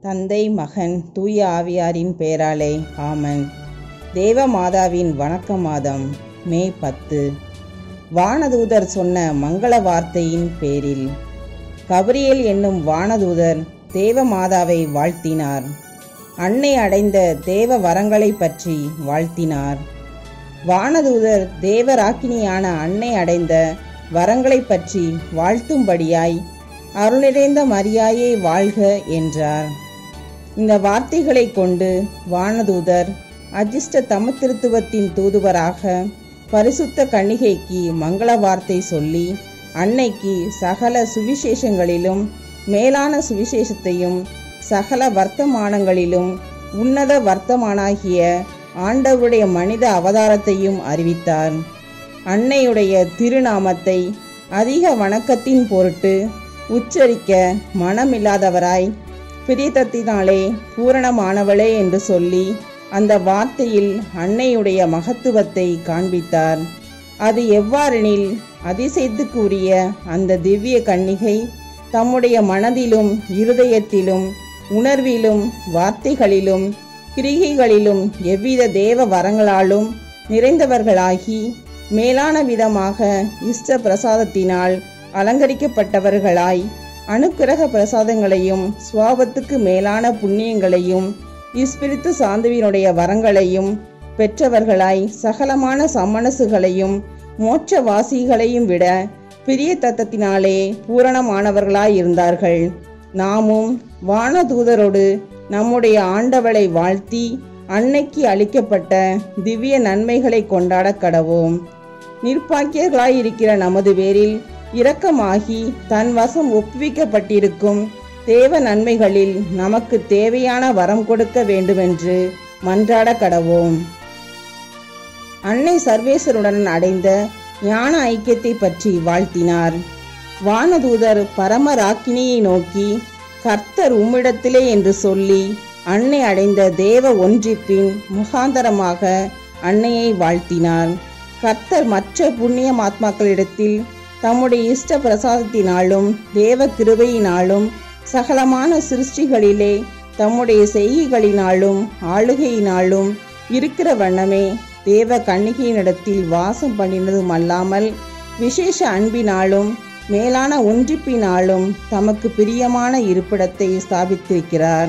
தந்தை மகன் தூய ஆவியாரின் பெயராலே ஆமன் தேவ மாதாவின் வணக்க மாதம் மே பத்து வானதூதர் சொன்ன மங்கள வார்த்தையின் பேரில் கபிரியேல் என்னும் வானதூதர் தேவ மாதாவை வாழ்த்தினார் அன்னை அடைந்த தேவ வரங்களை பற்றி வாழ்த்தினார் வானதூதர் தேவராக்கினியான அன்னை அடைந்த வரங்களை பற்றி வாழ்த்தும்படியாய் அருளிறைந்த மரியாயே வாழ்க என்றார் இந்த வார்த்தைகளை கொண்டு வானதூதர் அஜிஷ்ட தமத்திருத்துவத்தின் தூதுவராக பரிசுத்த கன்னிகைக்கு மங்கள வார்த்தை சொல்லி அன்னைக்கு சகல சுவிசேஷங்களிலும் மேலான சுவிசேஷத்தையும் சகல வர்த்தமானங்களிலும் உன்னத வர்த்தமானாகிய ஆண்டவருடைய மனித அவதாரத்தையும் அறிவித்தார் அன்னையுடைய திருநாமத்தை அதிக வணக்கத்தின் பொருட்டு உச்சரிக்க மனமில்லாதவராய் பிரியத்தத்தினாலே பூரணமானவளே என்று சொல்லி அந்த வார்த்தையில் அன்னையுடைய மகத்துவத்தை காண்பித்தார் அது எவ்வாறெனில் அதிசயத்துக்குரிய அந்த திவ்ய கன்னிகை தம்முடைய மனதிலும் இருதயத்திலும் உணர்விலும் வார்த்தைகளிலும் கிரிகைகளிலும் எவ்வித தேவ வரங்களாலும் நிறைந்தவர்களாகி மேலான விதமாக இஷ்ட பிரசாதத்தினால் அலங்கரிக்கப்பட்டவர்களாய் அனுக்கிரக பிரசாதங்களையும் சுவாபத்துக்கு மேலான புண்ணியங்களையும் இஸ்பிரித்து சாந்துவினுடைய வரங்களையும் பெற்றவர்களாய் சகலமான சம்மனசுகளையும் மோட்சவாசிகளையும் விட பிரிய தத்தத்தினாலே பூரணமானவர்களாய் இருந்தார்கள் நாமும் வானதூதரோடு நம்முடைய ஆண்டவளை வாழ்த்தி அன்னைக்கு அளிக்கப்பட்ட திவ்ய நன்மைகளை கொண்டாட கடவோம் நிர்பாக்கியர்களாயிருக்கிற நமது பேரில் இரக்கமாகி தன் வசம் ஒப்புவிக்கப்பட்டிருக்கும் தேவ நன்மைகளில் நமக்கு தேவையான வரம் கொடுக்க வேண்டுமென்று மன்றாட கடவோம் அன்னை சர்வேஸ்வருடன் அடைந்த ஞான ஐக்கியத்தை பற்றி வாழ்த்தினார் வானதூதர் பரமராக்கினியை நோக்கி கர்த்தர் உம்மிடத்திலே என்று சொல்லி அன்னை அடைந்த தேவ ஒன்றிப்பின் முகாந்தரமாக அன்னையை வாழ்த்தினார் கர்த்தர் மற்ற புண்ணிய ஆத்மாக்களிடத்தில் தம்முடைய இஷ்ட பிரசாதத்தினாலும் தேவ கிருபையினாலும் சகலமான சிருஷ்டிகளிலே தம்முடைய செய்கைகளினாலும் ஆளுகையினாலும் இருக்கிற வண்ணமே தேவ கன்னிகையினிடத்தில் வாசம் பண்ணினதும் அல்லாமல் விசேஷ அன்பினாலும் மேலான ஒன்றிப்பினாலும் தமக்கு பிரியமான இருப்பிடத்தை ஸ்தாபித்திருக்கிறார்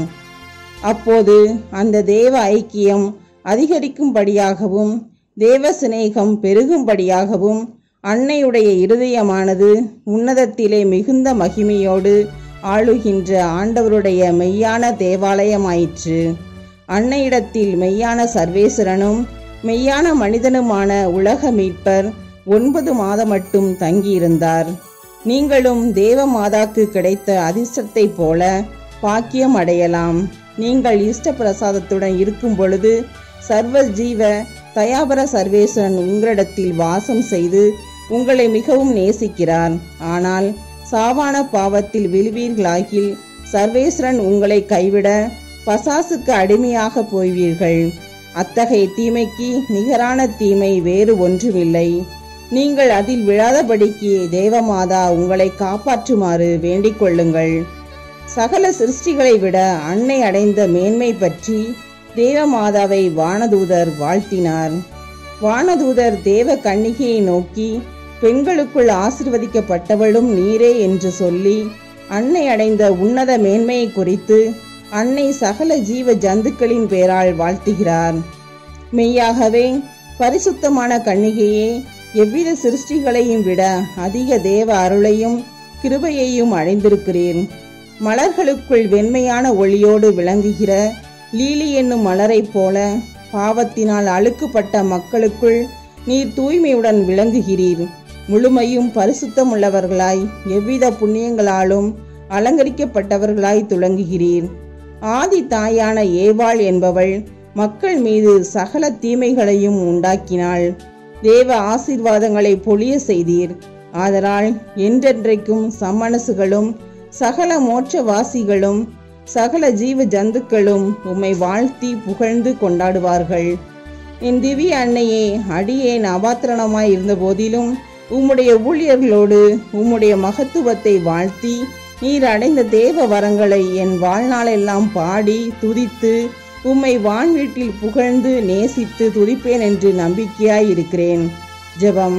அப்போது அந்த தேவ ஐக்கியம் அதிகரிக்கும்படியாகவும் தேவ சிநேகம் பெருகும்படியாகவும் அன்னையுடைய இருதயமானது உன்னதத்திலே மிகுந்த மகிமையோடு ஆளுகின்ற ஆண்டவருடைய மெய்யான தேவாலயமாயிற்று அன்னையிடத்தில் மெய்யான சர்வேஸ்வரனும் மெய்யான மனிதனுமான உலக மீட்பர் ஒன்பது மாதம் மட்டும் தங்கியிருந்தார் நீங்களும் தேவ மாதாக்கு கிடைத்த அதிர்ஷ்டத்தைப் போல பாக்கியம் அடையலாம் நீங்கள் இஷ்ட பிரசாதத்துடன் இருக்கும் பொழுது சர்வ ஜீவ தயாபர சர்வேஸ்வரன் உங்களிடத்தில் வாசம் செய்து உங்களை மிகவும் நேசிக்கிறார் ஆனால் சாவான பாவத்தில் விழுவீர்களாகில் சர்வேஸ்வரன் உங்களை கைவிட பசாசுக்கு அடிமையாக போய்வீர்கள் அத்தகைய தீமைக்கு நிகரான தீமை வேறு ஒன்றுமில்லை நீங்கள் அதில் விழாதபடிக்கு தேவமாதா உங்களை காப்பாற்றுமாறு வேண்டிக் கொள்ளுங்கள் சகல சிருஷ்டிகளை விட அன்னை அடைந்த மேன்மை பற்றி தேவமாதாவை வானதூதர் வாழ்த்தினார் வானதூதர் தேவ கன்னிகையை நோக்கி பெண்களுக்குள் ஆசிர்வதிக்கப்பட்டவளும் நீரே என்று சொல்லி அன்னை அடைந்த உன்னத மேன்மையை குறித்து அன்னை சகல ஜீவ ஜந்துக்களின் பெயரால் வாழ்த்துகிறார் மெய்யாகவே பரிசுத்தமான கன்னிகையே எவ்வித சிருஷ்டிகளையும் விட அதிக தேவ அருளையும் கிருபையையும் அடைந்திருக்கிறேன் மலர்களுக்குள் வெண்மையான ஒளியோடு விளங்குகிற லீலி என்னும் மலரைப் போல பாவத்தினால் அழுக்குப்பட்ட மக்களுக்குள் நீர் தூய்மையுடன் விளங்குகிறீர் முழுமையும் பரிசுத்தமுள்ளவர்களாய் எவ்வித புண்ணியங்களாலும் அலங்கரிக்கப்பட்டவர்களாய் துளங்குகிறீர் ஆதி தாயான ஏவாள் என்பவள் மக்கள் மீது சகல தீமைகளையும் உண்டாக்கினாள் தேவ ஆசீர்வாதங்களை பொழிய செய்தீர் ஆதலால் என்றென்றைக்கும் சம்மனசுகளும் சகல மோட்சவாசிகளும் சகல ஜீவ ஜந்துக்களும் உம்மை வாழ்த்தி புகழ்ந்து கொண்டாடுவார்கள் என் திவ்ய அன்னையே அடியேன் அபாத்திரணமாய் இருந்த போதிலும் உம்முடைய ஊழியர்களோடு உம்முடைய மகத்துவத்தை வாழ்த்தி நீர் அடைந்த தேவ வரங்களை என் வாழ்நாளெல்லாம் பாடி துதித்து உம்மை வான்வீட்டில் புகழ்ந்து நேசித்து துதிப்பேன் என்று நம்பிக்கையாய் இருக்கிறேன் ஜெபம்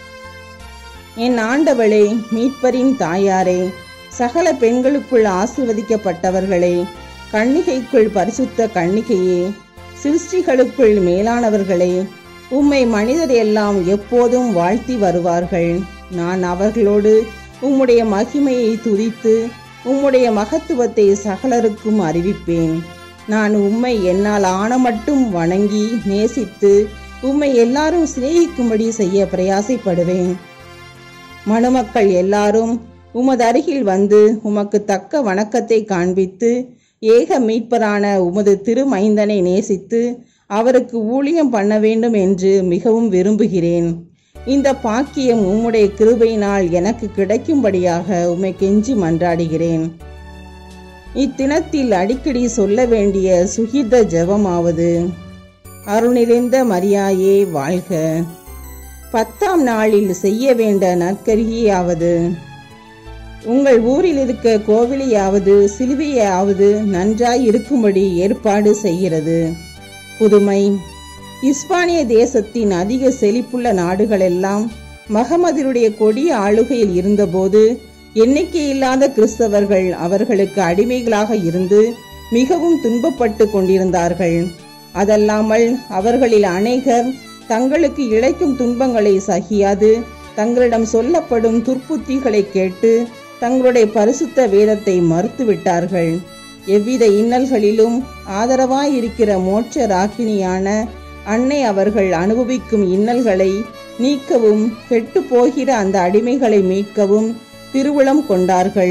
என் ஆண்டவளே மீட்பரின் தாயாரே சகல பெண்களுக்குள் ஆசிர்வதிக்கப்பட்டவர்களே கன்னிகைக்குள் பரிசுத்த கன்னிகையே சிருஷ்டிகளுக்குள் மேலானவர்களே உம்மை மனிதர் எல்லாம் எப்போதும் வாழ்த்தி வருவார்கள் நான் அவர்களோடு உம்முடைய மகிமையை துதித்து உம்முடைய மகத்துவத்தை சகலருக்கும் அறிவிப்பேன் நான் உம்மை என்னால் ஆன மட்டும் வணங்கி நேசித்து உம்மை எல்லாரும் சிநேகிக்கும்படி செய்ய பிரயாசைப்படுவேன் மணமக்கள் எல்லாரும் உமது அருகில் வந்து உமக்கு தக்க வணக்கத்தை காண்பித்து ஏக மீட்பரான உமது திருமைந்தனை நேசித்து அவருக்கு ஊழியம் பண்ண வேண்டும் என்று மிகவும் விரும்புகிறேன் இந்த பாக்கியம் உம்முடைய கிருபையினால் எனக்கு கிடைக்கும்படியாக உம்மை கெஞ்சி மன்றாடுகிறேன் இத்தினத்தில் அடிக்கடி சொல்ல வேண்டிய சுகித ஜெபமாவது அருணிறைந்த மரியாயே வாழ்க பத்தாம் நாளில் செய்ய வேண்ட நற்கரியாவது உங்கள் ஊரில் இருக்க கோவிலையாவது சிலுவையாவது நன்றாய் இருக்கும்படி ஏற்பாடு செய்கிறது புதுமை இஸ்பானிய தேசத்தின் அதிக செழிப்புள்ள நாடுகளெல்லாம் மகமதினுடைய கொடிய ஆளுகையில் இருந்தபோது எண்ணிக்கையில்லாத கிறிஸ்தவர்கள் அவர்களுக்கு அடிமைகளாக இருந்து மிகவும் துன்பப்பட்டு கொண்டிருந்தார்கள் அதல்லாமல் அவர்களில் அநேகர் தங்களுக்கு இழைக்கும் துன்பங்களை சகியாது தங்களிடம் சொல்லப்படும் துர்ப்புத்திகளை கேட்டு தங்களுடைய பரிசுத்த வேதத்தை மறுத்துவிட்டார்கள் எவ்வித இன்னல்களிலும் ஆதரவாயிருக்கிற மோட்ச ராக்கினியான அன்னை அவர்கள் அனுபவிக்கும் இன்னல்களை நீக்கவும் கெட்டு போகிற அந்த அடிமைகளை மீட்கவும் திருவுளம் கொண்டார்கள்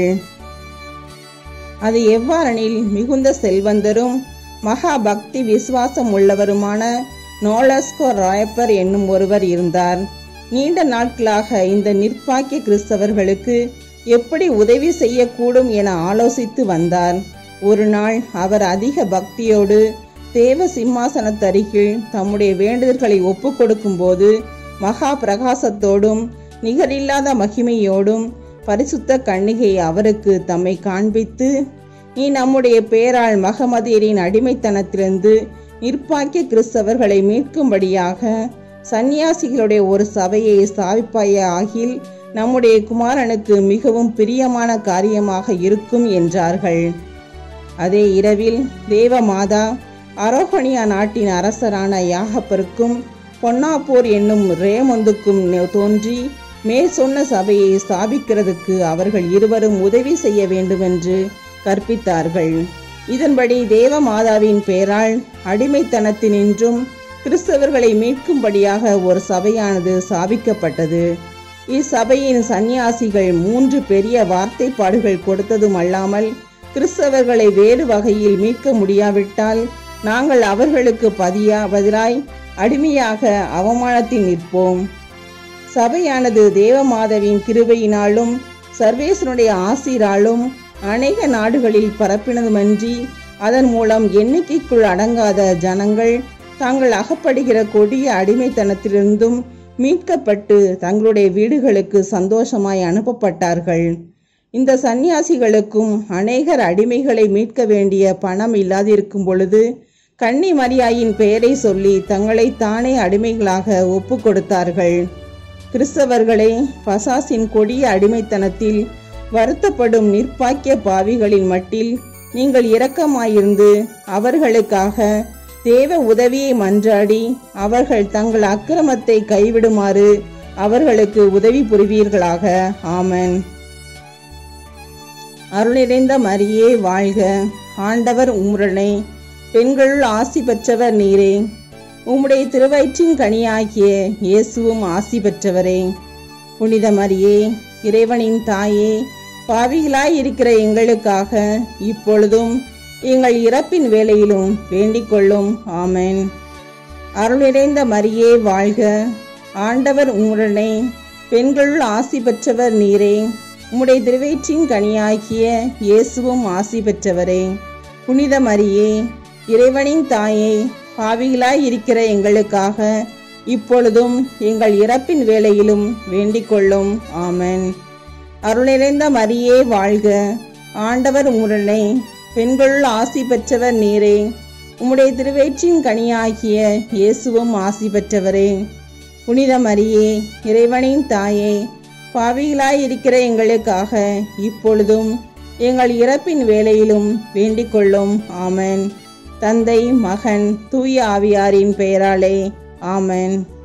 அது எவ்வாறெனில் மிகுந்த செல்வந்தரும் மகா பக்தி விசுவாசம் உள்ளவருமான நோலஸ்கோ ராயப்பர் என்னும் ஒருவர் இருந்தார் நீண்ட நாட்களாக இந்த நிர்பாக்கிய கிறிஸ்தவர்களுக்கு எப்படி உதவி செய்யக்கூடும் என ஆலோசித்து வந்தார் ஒரு நாள் அவர் அதிக பக்தியோடு தேவ சிம்மாசனத்தருகில் தம்முடைய வேண்டுதல்களை ஒப்பு கொடுக்கும்போது மகா பிரகாசத்தோடும் நிகரில்லாத மகிமையோடும் பரிசுத்த கன்னிகை அவருக்கு தம்மை காண்பித்து நீ நம்முடைய பேரால் மகமதியரின் அடிமைத்தனத்திலிருந்து நிர்பாக்கிய கிறிஸ்தவர்களை மீட்கும்படியாக சந்நியாசிகளுடைய ஒரு சபையை ஸ்தாபிப்பாய ஆகில் நம்முடைய குமாரனுக்கு மிகவும் பிரியமான காரியமாக இருக்கும் என்றார்கள் அதே இரவில் தேவமாதா அரோகணியா நாட்டின் அரசரான யாகப்பருக்கும் பொன்னாப்பூர் என்னும் ரேமந்துக்கும் தோன்றி மேல் சொன்ன சபையை ஸ்தாபிக்கிறதுக்கு அவர்கள் இருவரும் உதவி செய்ய வேண்டுமென்று கற்பித்தார்கள் இதன்படி தேவமாதாவின் பெயரால் அடிமைத்தனத்தினின்றும் கிறிஸ்தவர்களை மீட்கும்படியாக ஒரு சபையானது ஸ்தாபிக்கப்பட்டது இச்சபையின் சந்நியாசிகள் மூன்று பெரிய வார்த்தைப்பாடுகள் கொடுத்ததும் அல்லாமல் கிறிஸ்தவர்களை வேறு வகையில் மீட்க முடியாவிட்டால் நாங்கள் அவர்களுக்கு பதியா பதிலாய் அடிமையாக அவமானத்தில் நிற்போம் சபையானது தேவமாதவின் கிருபையினாலும் சர்வேசனுடைய ஆசீராலும் அநேக நாடுகளில் பரப்பினதுமன்றி அதன் மூலம் எண்ணிக்கைக்குள் அடங்காத ஜனங்கள் தாங்கள் அகப்படுகிற கொடிய அடிமைத்தனத்திலிருந்தும் மீட்கப்பட்டு தங்களுடைய வீடுகளுக்கு சந்தோஷமாய் அனுப்பப்பட்டார்கள் இந்த சந்நியாசிகளுக்கும் அநேகர் அடிமைகளை மீட்க வேண்டிய பணம் இல்லாதிருக்கும் பொழுது கன்னி மரியாயின் பெயரை சொல்லி தங்களை தானே அடிமைகளாக ஒப்பு கொடுத்தார்கள் கிறிஸ்தவர்களே பசாசின் கொடிய அடிமைத்தனத்தில் வருத்தப்படும் நிர்பாக்கிய பாவிகளின் மட்டில் நீங்கள் இரக்கமாயிருந்து அவர்களுக்காக தேவ உதவியை மன்றாடி அவர்கள் தங்கள் அக்கிரமத்தை கைவிடுமாறு அவர்களுக்கு உதவி புரிவீர்களாக ஆமன் அருளிறைந்த மரியே வாழ்க ஆண்டவர் உம்முடனே பெண்களுள் ஆசி பெற்றவர் நீரே உம்முடைய திருவயிற்றின் கனியாகிய இயேசுவும் ஆசி பெற்றவரே புனித மரியே இறைவனின் தாயே பாவிகளாய் இருக்கிற எங்களுக்காக இப்பொழுதும் எங்கள் இறப்பின் வேளையிலும் வேண்டிக் கொள்ளும் ஆமென் அருளிறைந்த மரியே வாழ்க ஆண்டவர் உம்முடனே பெண்களுள் ஆசி பெற்றவர் நீரே உம்முடைய திருவயிற்றின் கனியாகிய இயேசுவும் ஆசி பெற்றவரே புனித மரியே இறைவனின் தாயே பாவிகளாய் இருக்கிற எங்களுக்காக இப்பொழுதும் எங்கள் இறப்பின் வேளையிலும் வேண்டிக் கொள்ளும் ஆமென் அருள் நிறைந்த மரியே வாழ்க ஆண்டவர் உம்முடனே பெண்களுள் ஆசி பெற்றவர் நீரே உம்முடைய திருவயிற்றின் கனியாகிய இயேசுவும் ஆசி பெற்றவரே புனித மரியே இறைவனின் தாயே பாவிகளாய் இருக்கிற எங்களுக்காக இப்பொழுதும் எங்கள் இறப்பின் வேளையிலும் வேண்டிக் கொள்ளும் ஆமென் தந்தை மகன் தூய ஆவியாரின் பெயராலே ஆமென்